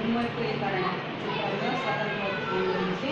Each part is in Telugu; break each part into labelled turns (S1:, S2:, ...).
S1: విముక్తీకరణ చిత్రంలో స్వతంత్రోత్సవం గురించి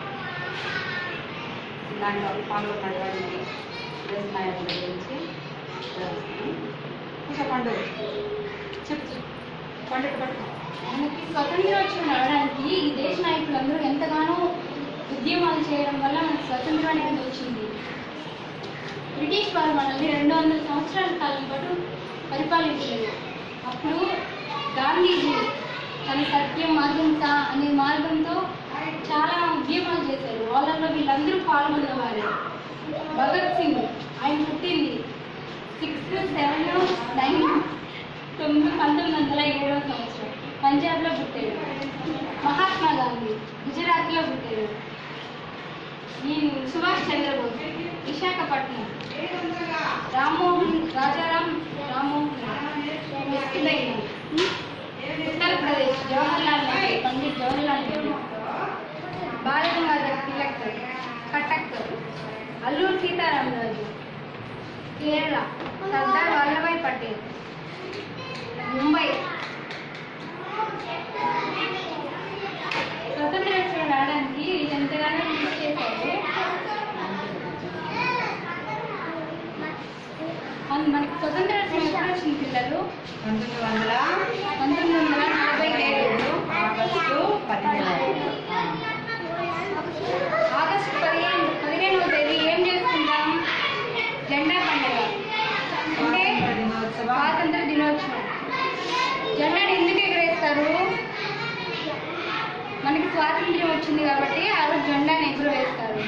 S1: దాంట్లో పాల్గొన్నటువంటి దేశ నాయకుల గురించి వివరిస్తాను. ఇంకా పండుగ చెప్పు చెప్పు. పండుగ పట్టుకో
S2: మనకి స్వతంత్రోత్సవం రావడానికి ఈ దేశ నాయకులందరూ ఎంతగానో ఉద్యమాలు చేయడం వల్ల మనకు స్వతంత్రం అనేది వచ్చింది బ్రిటిష్ వారు మనల్ని రెండు వందల సంవత్సరాల కాలం పాటు పరిపాలించలేదు అప్పుడు గాంధీజీ తన సత్యం అహింస అనే మార్గంతో చాలా ఉద్యమాలు చేశారు వాళ్ళలో వీళ్ళందరూ పాల్గొన్నవారు భగత్ సింగ్ ఆయన పుట్టింది సిక్స్ సెవెన్ నైన్ తొమ్మిది పంతొమ్మిది వందల ఏడవ సంవత్సరం పంజాబ్లో పుట్టాడు మహాత్మా గాంధీ గుజరాత్లో పుట్టాడు ఈ సుభాష్ చంద్రబోస్ విశాఖపట్నం రామ్మోహన్ రాజారాం రామ్మోహన్ వెస్ట్ బెంగాల్ ఉత్తరప్రదేశ్ జవహర్లాల్ నెహ్రూ పండిత్ జవహర్లాల్ నెహ్రూ బాలగంగాధర్ తిలక్ కటక్ అల్లూరు సీతారామరాజు కేరళ సర్దార్ వల్లభాయ్ పటేల్ ముంబై స్వతంత్రోత్సవం రావడానికి ఎంతగానో కృషి చేశారు మన- మనకి స్వతంత్రోత్సవం ఎప్పుడు వచ్చింది పిల్లలు
S1: పంతొమ్మిది వందల
S2: పంతొమ్మిది వందల నలభై ఏడు
S1: ఆగస్టు పదిహేను
S2: ఆగస్టు పదిహేను పదిహేనవ తేదీ ఏం చేసుకుంటాం జెండా పండుగ అంటే
S1: స్వాతంత్ర దినోత్సవం
S2: స్వాతంత్ర దినోత్సవం జెండాని ఎందుకు ఎగరేస్తారు మనకి స్వాతంత్ర్యం వచ్చింది కాబట్టి ఆ రోజు జెండాని ఎగురవేస్తారు